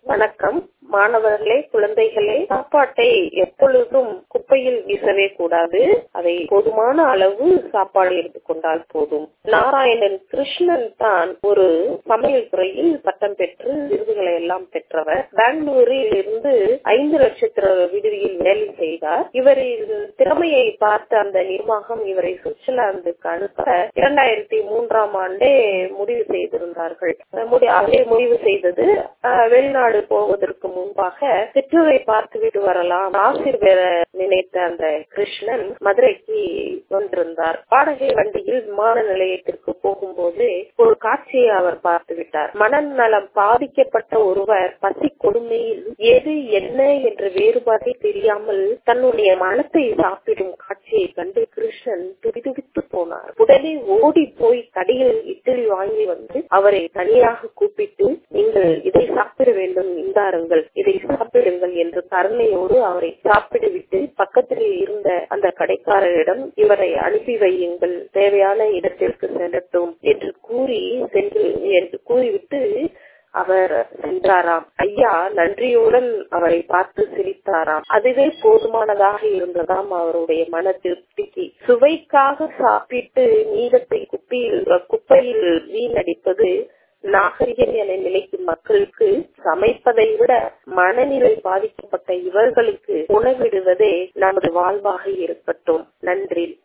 வணக்கம் மாணவர்களே குழந்தைகளே சாப்பாட்டை எப்பொழுதும் குப்பையில் வீசவே கூடாது அதை போதுமான அளவு சாப்பாடு எடுத்துக்கொண்டால் போதும் நாராயணன் கிருஷ்ணன் தான் ஒரு சமையல் துறையில் பட்டம் பெற்று விருதுகளை எல்லாம் பெற்றவர் பெங்களூரில் இருந்து ஐந்து நட்சத்திர விடுதியில் வேலை செய்தார் இவரின் திறமையை பார்த்த அந்த நிர்வாகம் இவரை சுவிட்சர்லாந்துக்கு அனுப்ப இரண்டாயிரத்தி மூன்றாம் ஆண்டே முடிவு செய்திருந்தார்கள் அதே முடிவு செய்தது வெளிநாடு போவதற்கு முன்பாக சிற்றூரை பார்த்துவிட்டு வரலாம் ஆசிர் பெற நினைத்த அந்த கிருஷ்ணன் மதுரைக்கு வந்திருந்தார் வாடகை வண்டியில் விமான நிலையத்திற்கு போகும்போது ஒரு காட்சியை அவர் பார்த்து விட்டார் மனநலம் பாதிக்கப்பட்ட ஒருவர் பசி கொடுமையில் எது என்ன என்ற வேறுபாட்டை தெரியாமல் தன்னுடைய மனத்தை சாப்பிடும் காட்சியை கண்டு கிருஷ்ணன் துடிதுடித்து போனார் உடனே ஓடி போய் கடையில் இட்லி வாங்கி வந்து அவரை தனியாக கூப்பிட்டு நீங்கள் இதை சாப்பிட வேண்டும் இந்தாருங்கள் இதை சாப்பிடுங்கள் என்று கருணையோடு அவரை சாப்பிடுவிட்டு பக்கத்தில் இருந்த அந்த கடைக்காரரிடம் இவரை அனுப்பி வையுங்கள் தேவையான இடத்திற்கு செல்லட்டும் என்று கூறி சென்று என்று கூறிவிட்டு அவர் சென்றாராம் ஐயா நன்றியுடன் அவரை பார்த்து சிரித்தாராம் அதுவே போதுமானதாக இருந்ததாம் அவருடைய மன திருப்திக்கு சுவைக்காக சாப்பிட்டு நீளத்தை குப்பையில் குப்பையில் வீணடிப்பது நாகரிகம் என நினைக்கும் மக்களுக்கு சமைப்பதை விட மனநிலை பாதிக்கப்பட்ட இவர்களுக்கு உணவிடுவதே நமது வாழ்வாக இருக்கட்டும் நன்றி